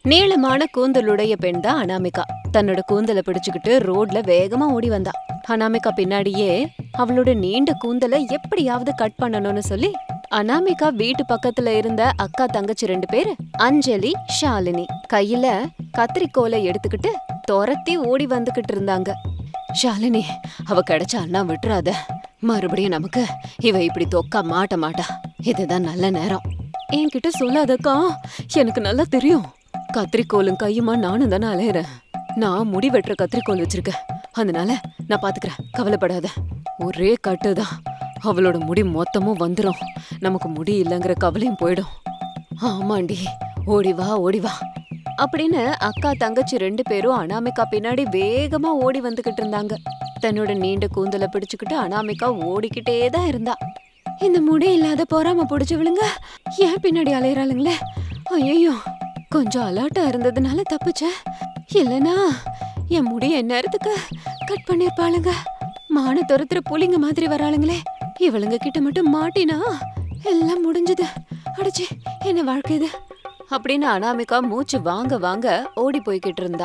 நீளமான கூந்தலுடைய பெண் தான் அனாமிகா தன்னோட கூந்தலை பிடிச்சுக்கிட்டு ரோட்ல வேகமா ஓடி வந்தா அனாமிகா பின்னாடியே அவளோட நீண்ட கூந்தலை எப்படியாவது கட் பண்ணணும்னு சொல்லி அனாமிகா வீட்டு பக்கத்துல இருந்த அக்கா தங்கச்சி ரெண்டு பேரு அஞ்சலி ஷாலினி கையில கத்திரிக்கோலை எடுத்துக்கிட்டு துரத்தி ஓடி வந்துகிட்டு இருந்தாங்க ஷாலினி அவ கிடைச்சா அண்ணா விட்டுறாத மறுபடியும் நமக்கு இவ இப்படி தொக்கா மாட்ட மாட்டா இதுதான் நல்ல நேரம் என்கிட்ட சொல்லாதக்கா எனக்கு நல்லா தெரியும் கத்திரிக்கோலும் கையுமா நானும் தானே அலையிறேன் நான் முடி வெட்டுற கத்திரிக்கோல் வச்சிருக்கேன் அதனால நான் பாத்துக்கிறேன் கவலைப்படாத ஒரே கட்டுதான் அவளோட முடி மொத்தமும் வந்துரும் நமக்கு முடி இல்லைங்கிற கவலையும் போயிடும் ஆமாண்டி ஓடி வா ஓடி வா அப்படின்னு அக்கா தங்கச்சி ரெண்டு பேரும் அனாமிகா பின்னாடி வேகமா ஓடி வந்துகிட்டு இருந்தாங்க தன்னோட நீண்ட கூந்தலை பிடிச்சுக்கிட்டு அனாமிகா ஓடிக்கிட்டே தான் இருந்தா இந்த முடி இல்லாத போறாம பிடிச்சவளுங்க ஏன் பின்னாடி அலையறாளுங்களே ஐயோ கொஞ்சம் அலர்ட்டா இருந்ததுனால தப்பிச்சேன் இல்லனா என் முடி நேரத்துக்கு கட் பண்ணிருப்பாளுங்க மான துரத்துற புலிங்க மாதிரி வராளுங்களே இவளுங்க கிட்ட மட்டும் மாட்டினா எல்லாம் முடிஞ்சது அடிச்சு என்ன வாழ்க்கை இது அப்படின்னு அனாமிகா மூச்சு வாங்க வாங்க ஓடி போய்கிட்டு இருந்தா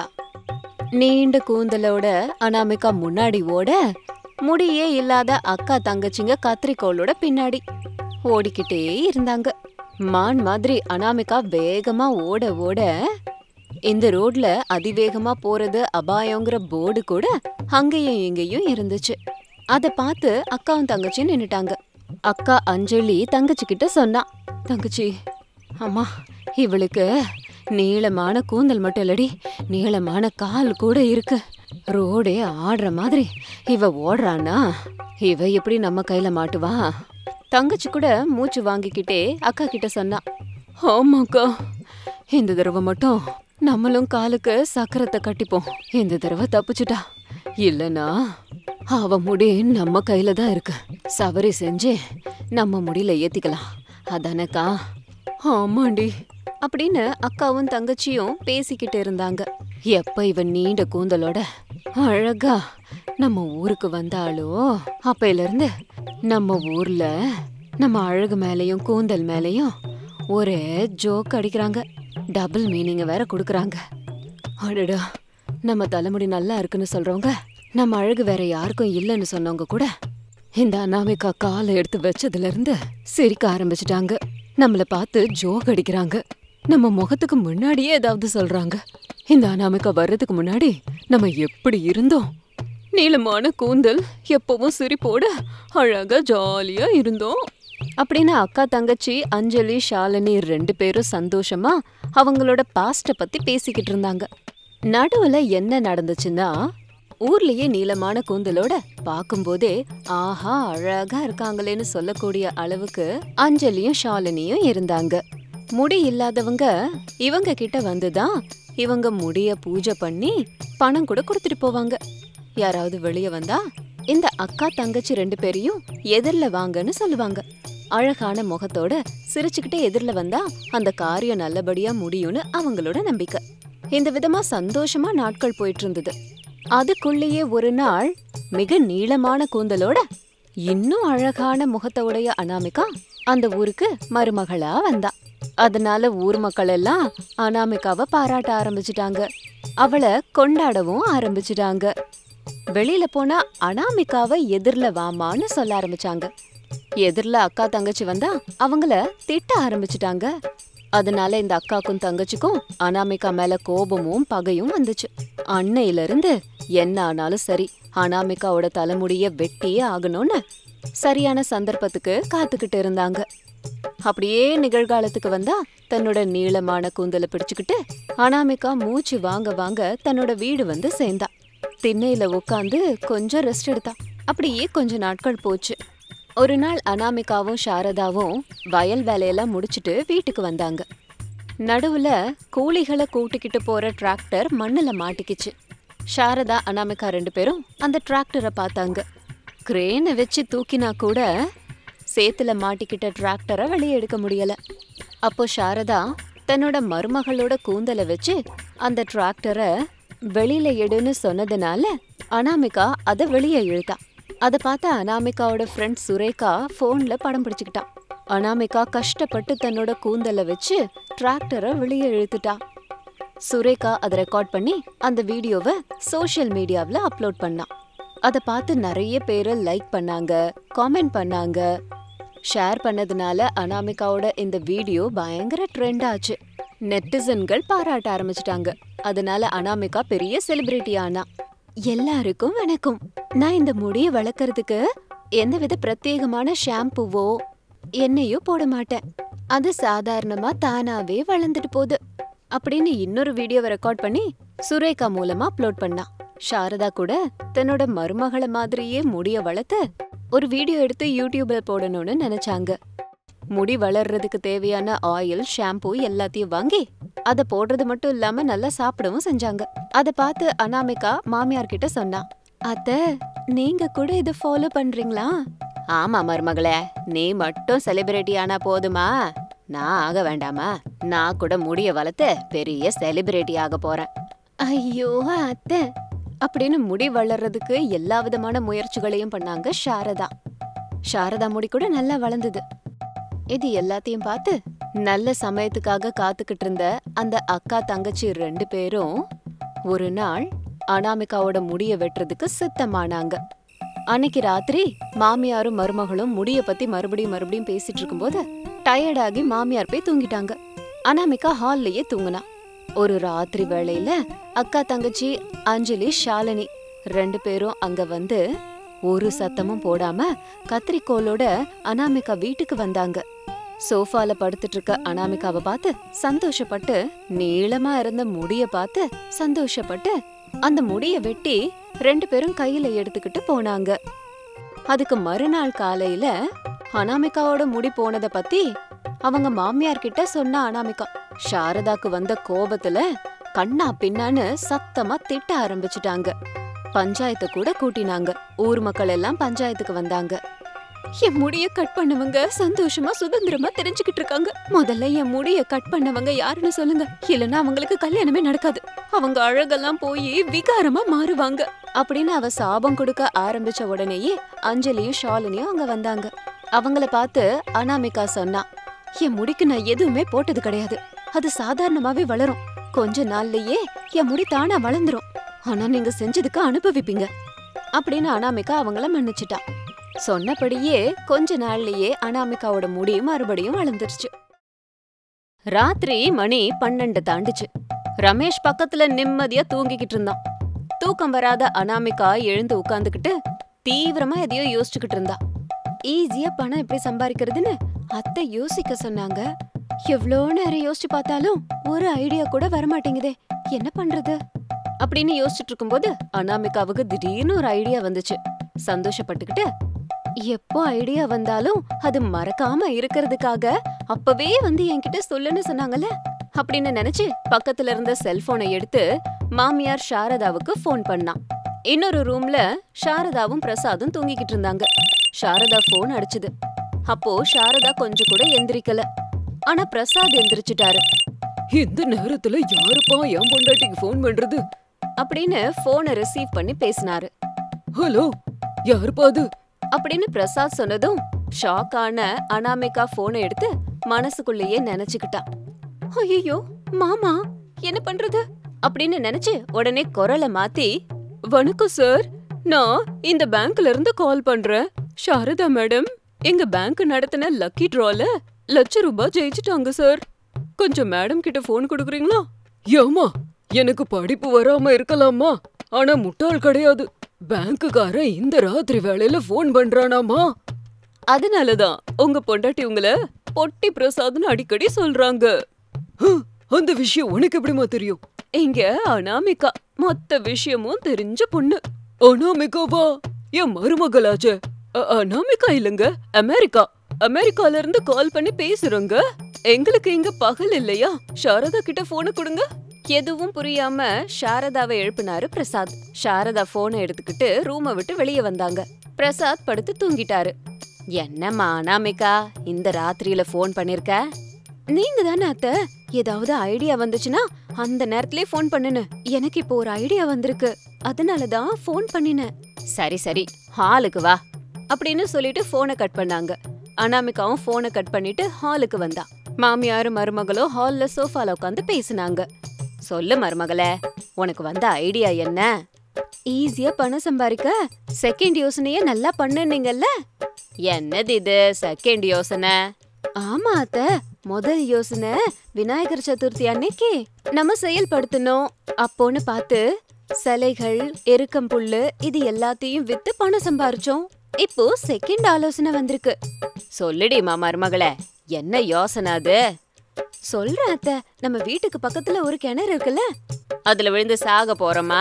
நீண்ட கூந்தலோட அனாமிகா முன்னாடி ஓட முடியே இல்லாத அக்கா தங்கச்சிங்க கத்திரிக்கோளோட பின்னாடி ஓடிக்கிட்டே இருந்தாங்க மான் மாதிரி அனாமிகா வேகமா ஓட ஓட இந்த ரோட்ல அதிவேகமா போறது அபாயங்கிற போர்டு கூட அங்கேயும் இங்கேயும் இருந்துச்சு அத பார்த்து அக்காவும் தங்கச்சியும் நின்னுட்டாங்க அக்கா அஞ்சலி தங்கச்சி கிட்ட சொன்னா தங்கச்சி அம்மா இவளுக்கு நீளமான கூந்தல் மட்டும் இல்லடி நீளமான கால் கூட இருக்கு ரோடே ஆடுற மாதிரி இவ ஓடுறானா இவ எப்படி நம்ம கையில மாட்டுவா தங்கச்சி கூட மூச்சு வாங்கிக்கிட்டே அக்கா கிட்ட சொன்னா ஆமாக்கா இந்த தடவை மட்டும் நம்மளும் காலுக்கு சக்கரத்தை கட்டிப்போம் இந்த தடவை தப்பிச்சுட்டா இல்லனா அவ முடி நம்ம கையில தான் இருக்கு சவரி செஞ்சு நம்ம முடியில ஏத்திக்கலாம் அதானக்கா ஆமாண்டி அப்படின்னு அக்காவும் தங்கச்சியும் பேசிக்கிட்டு இருந்தாங்க எப்ப இவன் நீண்ட கூந்தலோட அழகா நம்ம ஊருக்கு வந்தாளோ அப்பையில இருந்து நம்ம ஊர்ல நம்ம அழகு மேலயும் கூந்தல் மேலயும் ஒரே ஜோக் அடிக்கிறாங்க டபுள் மீனிங்க வேற கொடுக்கறாங்க அடடா நம்ம தலைமுடி நல்லா இருக்குன்னு சொல்றவங்க நம்ம அழகு வேற யாருக்கும் இல்லைன்னு சொன்னவங்க கூட இந்த அனாமிகா காலை எடுத்து வச்சதுல இருந்து சிரிக்க ஆரம்பிச்சிட்டாங்க நம்மள பார்த்து ஜோக் அடிக்கிறாங்க நம்ம முகத்துக்கு முன்னாடியே ஏதாவது சொல்றாங்க இந்த அனாமிகா வர்றதுக்கு முன்னாடி நம்ம எப்படி இருந்தோம் நீளமான கூந்தல் எப்பவும் சிரிப்போட அழகா ஜாலியா இருந்தோம் அப்படின்னு அக்கா தங்கச்சி அஞ்சலி ஷாலினி ரெண்டு பேரும் சந்தோஷமா அவங்களோட பாஸ்ட பத்தி பேசிக்கிட்டு இருந்தாங்க நடுவுல என்ன நடந்துச்சுன்னா ஊர்லயே நீளமான கூந்தலோட பாக்கும்போதே ஆஹா அழகா இருக்காங்களேன்னு சொல்லக்கூடிய அளவுக்கு அஞ்சலியும் ஷாலினியும் இருந்தாங்க முடி இல்லாதவங்க இவங்க கிட்ட வந்துதான் இவங்க முடிய பூஜை பண்ணி பணம் கூட கொடுத்துட்டு போவாங்க யாராவது வெளிய வந்தா இந்த அக்கா தங்கச்சி ரெண்டு பேரையும் எதிர்ல வாங்கன்னு சொல்லுவாங்க அழகான முகத்தோட சிரிச்சுக்கிட்டே எதிர்ல வந்தா அந்த காரியம் நல்லபடியா முடியும்னு அவங்களோட நம்பிக்கை இந்த விதமா சந்தோஷமா நாட்கள் போயிட்டு இருந்தது அதுக்குள்ளேயே ஒரு நாள் மிக நீளமான கூந்தலோட இன்னும் அழகான முகத்தோடைய அனாமிகா அந்த ஊருக்கு மருமகளா வந்தா அதனால ஊர் மக்கள் எல்லாம் அனாமிகாவை பாராட்ட ஆரம்பிச்சிட்டாங்க அவளை கொண்டாடவும் ஆரம்பிச்சிட்டாங்க வெளியில போனா அனாமிகாவை எதிர்ல வாமான்னு சொல்ல ஆரம்பிச்சாங்க எதிர்ல அக்கா தங்கச்சி வந்தா அவங்கள திட்ட ஆரம்பிச்சிட்டாங்க அதனால இந்த அக்காக்கும் தங்கச்சிக்கும் அனாமிகா மேல கோபமும் பகையும் வந்துச்சு அன்னையில இருந்து என்ன ஆனாலும் சரி அனாமிகாவோட தலைமுடிய வெட்டியே ஆகணும்னு சரியான சந்தர்ப்பத்துக்கு காத்துக்கிட்டு இருந்தாங்க அப்படியே நிகழ்காலத்துக்கு வந்தா தன்னோட நீளமான கூந்தலை பிடிச்சுக்கிட்டு அனாமிகா மூச்சு வாங்க வாங்க தன்னோட வீடு வந்து சேர்ந்தா திண்ணையில உட்காந்து கொஞ்சம் ரெஸ்ட் எடுத்தா அப்படியே கொஞ்ச நாட்கள் போச்சு ஒரு நாள் அனாமிகாவும் சாரதாவும் வயல் வேலையெல்லாம் முடிச்சிட்டு வீட்டுக்கு வந்தாங்க நடுவுல கூலிகளை கூட்டிக்கிட்டு போற டிராக்டர் மண்ணுல மாட்டிக்கிச்சு சாரதா அனாமிகா ரெண்டு பேரும் அந்த டிராக்டரை பார்த்தாங்க கிரேனை வச்சு தூக்கினா கூட சேத்துல மாட்டிக்கிட்ட டிராக்டரை வெளியே எடுக்க முடியல அப்போ சாரதா தன்னோட மருமகளோட கூந்தலை வச்சு அந்த டிராக்டரை வெளியில எடுன்னு சொன்னதுனால அனாமிகா அதை வெளியே இழுத்தா அதை பார்த்த அனாமிகாவோட ஃப்ரெண்ட் சுரேகா ஃபோன்ல படம் பிடிச்சுக்கிட்டா அனாமிகா கஷ்டப்பட்டு தன்னோட கூந்தலை வச்சு டிராக்டரை வெளியே இழுத்துட்டா சுரேகா அதை ரெக்கார்ட் பண்ணி அந்த வீடியோவை சோஷியல் மீடியாவுல அப்லோட் பண்ணா அதை பார்த்து நிறைய பேர் லைக் பண்ணாங்க காமெண்ட் பண்ணாங்க ஷேர் பண்ணதுனால அனாமிகாவோட இந்த வீடியோ பயங்கர ட்ரெண்ட் ஆச்சு நெட்டிசன்கள் பாராட்ட ஆரம்பிச்சிட்டாங்க அதனால அனாமிகா பெரிய செலிபிரிட்டி ஆனா எல்லாருக்கும் வணக்கம் நான் இந்த முடிய வளர்க்கறதுக்கு எந்தவித பிரத்யேகமான ஷாம்புவோ எண்ணெயோ போட மாட்டேன் அது சாதாரணமா தானாவே வளர்ந்துட்டு போகுது அப்படின்னு இன்னொரு வீடியோவை ரெக்கார்ட் பண்ணி சுரேகா மூலமா அப்லோட் பண்ணா சாரதா கூட தன்னோட மருமகளை மாதிரியே முடிய வளர்த்து ஒரு வீடியோ எடுத்து யூடியூப்ல போடணும்னு நினைச்சாங்க முடி வளர்றதுக்கு தேவையான ஆயில் ஷாம்பு எல்லாத்தையும் வாங்கி அத போடுறது மட்டும் இல்லாம நல்லா சாப்பிடவும் செஞ்சாங்க அத பார்த்து அனாமிகா மாமியார் கிட்ட சொன்னா அத்த நீங்க கூட இத ஃபாலோ பண்றீங்களா ஆமா மருமகளே நீ மட்டும் செலிபிரிட்டி ஆனா போதுமா நான் ஆக வேண்டாமா நான் கூட முடிய வளர்த்து பெரிய செலிபிரிட்டி ஆக போறேன் ஐயோ அத்தை அப்படின்னு முடி வளர்றதுக்கு எல்லா விதமான முயற்சிகளையும் பண்ணாங்க சாரதா சாரதா முடி கூட நல்லா வளர்ந்தது இது எல்லாத்தையும் பார்த்து நல்ல சமயத்துக்காக காத்துக்கிட்டு இருந்த அந்த அக்கா தங்கச்சி ரெண்டு பேரும் ஒரு நாள் அனாமிகாவோட முடிய வெட்டுறதுக்கு சித்தமானாங்க அன்னைக்கு ராத்திரி மாமியாரும் மருமகளும் முடிய பத்தி மறுபடியும் மறுபடியும் பேசிட்டு இருக்கும்போது டயர்டாகி மாமியார் போய் தூங்கிட்டாங்க அனாமிகா ஹால்லயே தூங்குனா ஒரு ராத்திரி வேளையில அக்கா தங்கச்சி அஞ்சலி ஷாலினி ரெண்டு பேரும் அங்க வந்து ஒரு சத்தமும் போடாம கத்திரிக்கோலோட அனாமிகா வீட்டுக்கு வந்தாங்க சோஃபால படுத்துட்டு இருக்க அனாமிகாவை பார்த்து சந்தோஷப்பட்டு நீளமா இருந்த முடிய பார்த்து சந்தோஷப்பட்டு அந்த முடிய வெட்டி ரெண்டு பேரும் கையில எடுத்துக்கிட்டு போனாங்க அதுக்கு மறுநாள் காலையில அனாமிகாவோட முடி போனத பத்தி அவங்க மாமியார் கிட்ட சொன்ன அனாமிகா சாரதாக்கு வந்த கோபத்துல கண்ணா பின்னான்னு சத்தமா திட்ட ஆரம்பிச்சிட்டாங்க பஞ்சாயத்தை கூட கூட்டினாங்க ஊர் மக்கள் எல்லாம் பஞ்சாயத்துக்கு வந்தாங்க என் முடிய கட் பண்ணவங்க சந்தோஷமா சுதந்திரமா தெரிஞ்சுக்கிட்டு இருக்காங்க முதல்ல என் முடிய கட் பண்ணவங்க யாருன்னு சொல்லுங்க இல்லனா அவங்களுக்கு கல்யாணமே நடக்காது அவங்க அழகெல்லாம் போய் விகாரமா மாறுவாங்க அப்படின்னு அவ சாபம் கொடுக்க ஆரம்பிச்ச உடனேயே அஞ்சலியும் ஷாலினியும் அங்க வந்தாங்க அவங்கள பார்த்து அனாமிகா சொன்னா என் முடிக்கு நான் எதுவுமே போட்டது கிடையாது அது சாதாரணமாவே வளரும் கொஞ்ச நாள்லயே என் முடி தானா வளர்ந்துரும் ஆனா நீங்க செஞ்சதுக்கு அனுபவிப்பீங்க அப்படின்னு அனாமிகா அவங்கள மன்னிச்சிட்டா சொன்னபடியே கொஞ்ச நாள்லயே அனாமிகாவோட முடி மறுபடியும் வளர்ந்துருச்சு ராத்திரி மணி பன்னெண்டு தாண்டுச்சு ரமேஷ் பக்கத்துல நிம்மதியா தூங்கிக்கிட்டு இருந்தான் தூக்கம் வராத அனாமிகா எழுந்து உட்கார்ந்துகிட்டு தீவிரமா எதையோ யோசிச்சுக்கிட்டு இருந்தா ஈஸியா பணம் எப்படி சம்பாதிக்கிறதுன்னு அத்தை யோசிக்க சொன்னாங்க எவ்வளோ நேரம் யோசிச்சு பார்த்தாலும் ஒரு ஐடியா கூட வரமாட்டேங்குதே என்ன பண்றது அப்படின்னு யோசிச்சுட்டு இருக்கும்போது அனாமிகாவுக்கு திடீர்னு ஒரு ஐடியா வந்துச்சு சந்தோஷப்பட்டுக்கிட்டு எப்போ ஐடியா வந்தாலும் அது மறக்காம இருக்கிறதுக்காக அப்பவே வந்து என்கிட்ட சொல்லுன்னு சொன்னாங்கல்ல அப்படின்னு நினைச்சு பக்கத்துல இருந்த செல்போனை எடுத்து மாமியார் சாரதாவுக்கு ஃபோன் பண்ணான் இன்னொரு ரூம்ல சாரதாவும் பிரசாதும் தூங்கிக்கிட்டு இருந்தாங்க சாரதா ஃபோன் அடிச்சுது அப்போ சாரதா கொஞ்சம் கூட எந்திரிக்கல ஆனா பிரசாத் எந்திரிச்சிட்டாரு இந்த நேரத்துல யாருப்பா என் பொண்டாட்டிக்கு ஃபோன் பண்றது அப்படின்னு போனை ரிசீவ் பண்ணி பேசினாரு ஹலோ யாருப்பா அது அப்படின்னு பிரசாத் சொன்னதும் ஷாக் ஆன அனாமிகா போனை எடுத்து மனசுக்குள்ளேயே நினைச்சுக்கிட்டா ஐயோ மாமா என்ன பண்றது அப்படின்னு நினைச்சு உடனே குரலை மாத்தி வணக்கம் சார் நான் இந்த பேங்க்ல இருந்து கால் பண்றேன் சாரதா மேடம் எங்க பேங்க் நடத்தின லக்கி டிரால லட்ச ரூபாய் ஜெயிச்சிட்டாங்க சார் கொஞ்சம் மேடம் கிட்ட ஃபோன் கொடுக்குறீங்களா ஏமா எனக்கு படிப்பு வராம இருக்கலாமா ஆனா முட்டாள் கிடையாது பேங்க்குக்காரன் இந்த ராத்திரி வேளையில ஃபோன் பண்றானாமா அதனாலதான் உங்க பொண்டாட்டி உங்கள பொட்டி பிரசாத்னு அடிக்கடி சொல்றாங்க ஹம், அந்த விஷயம் உனக்கு எப்படிமா தெரியும் இங்க அனாமிகா மொத்த விஷயமும் தெரிஞ்ச பொண்ணு அனாமிகாவா என் மருமகளாச்சே அ- அனாமிகா இல்லங்க அமெரிக்கா அமெரிக்கால இருந்து கால் பண்ணி பேசுறோங்க எங்களுக்கு இங்க பகல் இல்லையா சாரதா கிட்ட போன கொடுங்க எதுவும் புரியாம சாரதாவை எழுப்பினாரு பிரசாத் சாரதா போனை எடுத்துக்கிட்டு ரூமை விட்டு வெளியே வந்தாங்க பிரசாத் படுத்து தூங்கிட்டாரு என்னம்மா அனாமிகா இந்த ராத்திரியில ஃபோன் பண்ணிருக்க நீங்க தானே அத்த ஏதாவது ஐடியா வந்துச்சுன்னா அந்த நேரத்திலே ஃபோன் பண்ணுன எனக்கு இப்போ ஒரு ஐடியா வந்திருக்கு அதனால தான் ஃபோன் பண்ணினேன் சரி சரி ஹாலுக்கு வா அப்படின்னு சொல்லிட்டு ஃபோனை கட் பண்ணாங்க அனாமிகாவும் ஃபோனை கட் பண்ணிட்டு ஹாலுக்கு வந்தா மாமியாரும் மருமகளும் ஹால்ல சோஃபால உட்காந்து பேசினாங்க சொல்லு மருமகளே உனக்கு வந்த ஐடியா என்ன ஈஸியா பணம் சம்பாதிக்க செகண்ட் யோசனைய நல்லா பண்ணுனீங்கல்ல என்னது இது செகண்ட் யோசனை ஆமா அத்த முதல் யோசனை விநாயகர் சதுர்த்தி அன்னைக்கு நம்ம செயல்படுத்தணும் அப்போன்னு பார்த்து சிலைகள் எருக்கம் புல்லு இது எல்லாத்தையும் வித்து பணம் சம்பாரிச்சோம் இப்போ செகண்ட் ஆலோசனை வந்திருக்கு சொல்லுடி மருமகளே என்ன யோசனை அது சொல்றேன் அத்த நம்ம வீட்டுக்கு பக்கத்துல ஒரு கிணறு இருக்குல்ல அதுல விழுந்து சாக போறோமா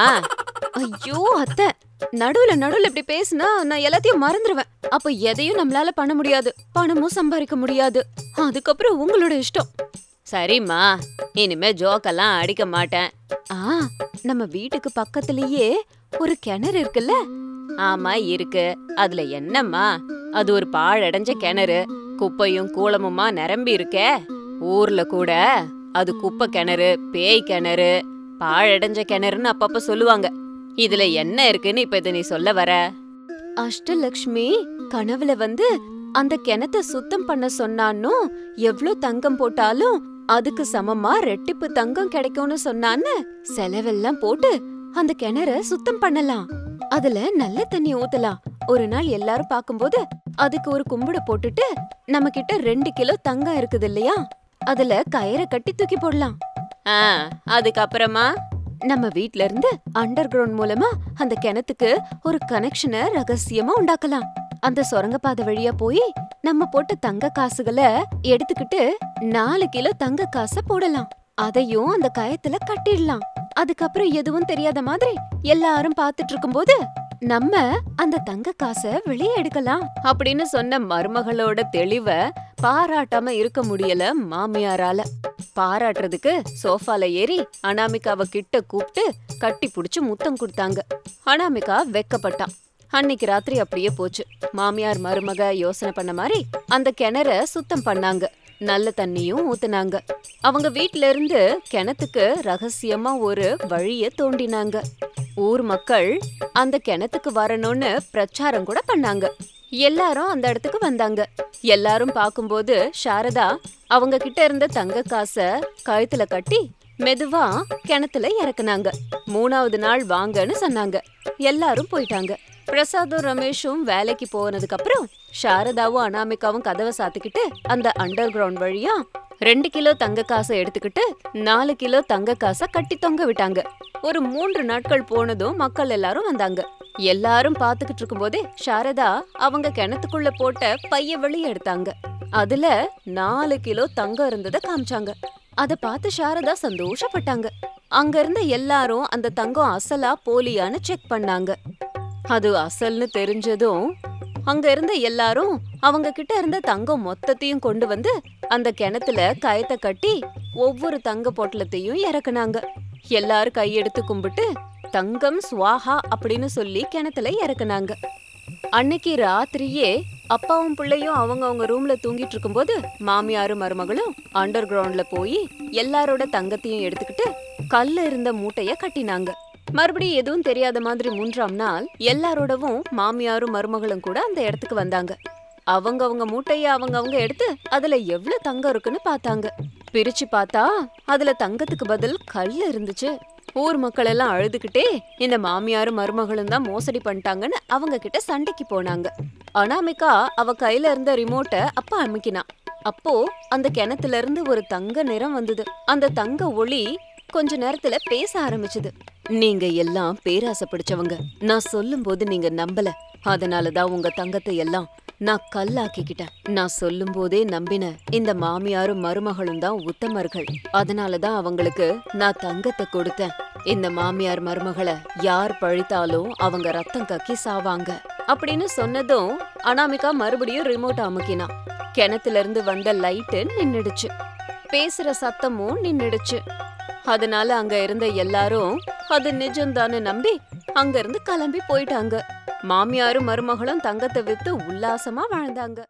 ஐயோ அத்தை நடுவுல நடுவுல இப்படி பேசினா நான் எல்லாத்தையும் மறந்துடுவேன் அப்ப எதையும் நம்மளால பண்ண முடியாது பணமும் சம்பாதிக்க முடியாது அதுக்கப்புறம் உங்களோட இஷ்டம் சரிம்மா இனிமே ஜோக்கெல்லாம் அடிக்க மாட்டேன் ஆ நம்ம வீட்டுக்கு பக்கத்துலயே ஒரு கிணறு இருக்குல்ல ஆமா இருக்கு அதுல என்னம்மா அது ஒரு பாழடைஞ்ச கிணறு குப்பையும் கூளமுமா நிரம்பி இருக்கே ஊர்ல கூட அது குப்பை கிணறு பேய் கிணறு பாழடைஞ்ச கிணறுன்னு அப்பப்ப சொல்லுவாங்க இதுல என்ன இருக்குன்னு இப்ப இத நீ சொல்ல வர அஷ்டலக்ஷ்மி கனவுல வந்து அந்த கிணத்த சுத்தம் பண்ண சொன்னான்னு எவ்ளோ தங்கம் போட்டாலும் அதுக்கு சமமா ரெட்டிப்பு தங்கம் கிடைக்கும்னு சொன்னான்னு செலவெல்லாம் போட்டு அந்த கிணற சுத்தம் பண்ணலாம் அதுல நல்ல தண்ணி ஊத்தலாம் ஒரு நாள் எல்லாரும் பாக்கும்போது அதுக்கு ஒரு கும்பிட போட்டுட்டு நம்ம கிட்ட ரெண்டு கிலோ தங்கம் இருக்குது இல்லையா அதுல கயிறை கட்டி தூக்கி போடலாம் அதுக்கப்புறமா நம்ம வீட்ல இருந்து அண்டர் கிரவுண்ட் மூலமா அந்த கிணத்துக்கு ஒரு கனெக்ஷனை ரகசியமா உண்டாக்கலாம் அந்த சுரங்கப்பாதை வழியா போய் நம்ம போட்ட தங்க காசுகளை எடுத்துக்கிட்டு நாலு கிலோ தங்க காசை போடலாம் அதையும் அந்த கயத்துல கட்டிடலாம் அதுக்கப்புறம் எதுவும் தெரியாத மாதிரி எல்லாரும் பாத்துட்டு இருக்கும்போது நம்ம அந்த தங்க காசை வெளியே எடுக்கலாம் அப்படின்னு சொன்ன மருமகளோட தெளிவ பாராட்டாம இருக்க முடியல மாமியாரால பாராட்டுறதுக்கு சோஃபால ஏறி அனாமிகாவ கிட்ட கூப்பிட்டு கட்டி புடிச்சு முத்தம் கொடுத்தாங்க அனாமிகா வெக்கப்பட்டான் அன்னைக்கு ராத்திரி அப்படியே போச்சு மாமியார் மருமக யோசனை பண்ண மாதிரி அந்த கிணற சுத்தம் பண்ணாங்க நல்ல தண்ணியும் ஊத்துனாங்க அவங்க வீட்ல இருந்து கிணத்துக்கு ரகசியமா ஒரு வழிய தோண்டினாங்க ஊர் மக்கள் அந்த கிணத்துக்கு வரணும்னு பிரச்சாரம் கூட பண்ணாங்க எல்லாரும் அந்த இடத்துக்கு வந்தாங்க எல்லாரும் பாக்கும்போது சாரதா அவங்க கிட்ட இருந்த தங்க காசை கழுத்துல கட்டி மெதுவா கிணத்துல இறக்குனாங்க மூணாவது நாள் வாங்கன்னு சொன்னாங்க எல்லாரும் போயிட்டாங்க பிரசாதும் ரமேஷும் வேலைக்கு போனதுக்கு அப்புறம் சாரதாவும் அனாமிகாவும் கதவை சாத்திக்கிட்டு அந்த அண்டர் கிரவுண்ட் வழியா ரெண்டு கிலோ தங்க காசை எடுத்துக்கிட்டு நாலு கிலோ தங்க காசை கட்டி தொங்க விட்டாங்க ஒரு மூன்று நாட்கள் போனதும் மக்கள் எல்லாரும் வந்தாங்க எல்லாரும் பாத்துக்கிட்டு இருக்கும்போதே சாரதா அவங்க கிணத்துக்குள்ள போட்ட பைய வெளியே எடுத்தாங்க அதுல நாலு கிலோ தங்கம் இருந்தத காமிச்சாங்க அத பார்த்து சாரதா சந்தோஷப்பட்டாங்க அங்க இருந்த எல்லாரும் அந்த தங்கம் அசலா போலியான்னு செக் பண்ணாங்க அது அசல்னு தெரிஞ்சதும் அங்க இருந்த எல்லாரும் அவங்க கிட்ட இருந்த தங்கம் மொத்தத்தையும் கொண்டு வந்து அந்த கிணத்துல கயத்தை கட்டி ஒவ்வொரு தங்க பொட்டலத்தையும் இறக்குனாங்க எல்லாரும் கையெடுத்து கும்பிட்டு தங்கம் ஸ்வாஹா அப்படின்னு சொல்லி கிணத்துல இறக்குனாங்க அன்னைக்கு ராத்திரியே அப்பாவும் பிள்ளையும் அவங்க அவங்க ரூம்ல தூங்கிட்டு இருக்கும்போது மாமியாரும் மருமகளும் அண்டர் கிரவுண்ட்ல போய் எல்லாரோட தங்கத்தையும் எடுத்துக்கிட்டு கல்ல இருந்த மூட்டைய கட்டினாங்க மறுபடியும் எதுவும் தெரியாத மாதிரி மூன்றாம் நாள் எல்லாரோடவும் மாமியாரும் மருமகளும் கூட அந்த இடத்துக்கு வந்தாங்க அவங்க அவங்க மூட்டைய அவங்க அவங்க எடுத்து அதுல எவ்வளவு தங்கம் இருக்குன்னு பார்த்தாங்க பிரிச்சு பார்த்தா அதுல தங்கத்துக்கு பதில் கல் இருந்துச்சு ஊர் மக்கள் எல்லாம் அழுதுகிட்டே இந்த மாமியாரும் மருமகளும் தான் மோசடி பண்ணிட்டாங்கன்னு அவங்க கிட்ட சண்டைக்கு போனாங்க அனாமிகா அவ கையில இருந்த ரிமோட்டை அப்ப அமுக்கினா அப்போ அந்த கிணத்துல இருந்து ஒரு தங்க நிறம் வந்தது அந்த தங்க ஒளி கொஞ்ச நேரத்துல பேச ஆரம்பிச்சது நீங்க எல்லாம் பேராசை பிடிச்சவங்க நான் சொல்லும்போது நீங்க நம்பல அதனாலதான் உங்க தங்கத்தை எல்லாம் நான் கல்லாக்கிக்கிட்டேன் நான் சொல்லும் போதே நம்பின இந்த மாமியாரும் மருமகளும் தான் உத்தமர்கள் அதனாலதான் அவங்களுக்கு நான் தங்கத்தை கொடுத்தேன் இந்த மாமியார் மருமகளை யார் பழித்தாலும் அவங்க ரத்தம் கக்கி சாவாங்க அப்படின்னு சொன்னதும் அனாமிகா மறுபடியும் ரிமோட் அமுக்கினா கிணத்துல இருந்து வந்த லைட்டு நின்னுடுச்சு பேசுற சத்தமும் நின்னுடுச்சு அதனால அங்க இருந்த எல்லாரும் அது நிஜம்தான்னு நம்பி அங்க இருந்து கிளம்பி போயிட்டாங்க மாமியாரும் மருமகளும் தங்கத்தை வித்து உல்லாசமா வாழ்ந்தாங்க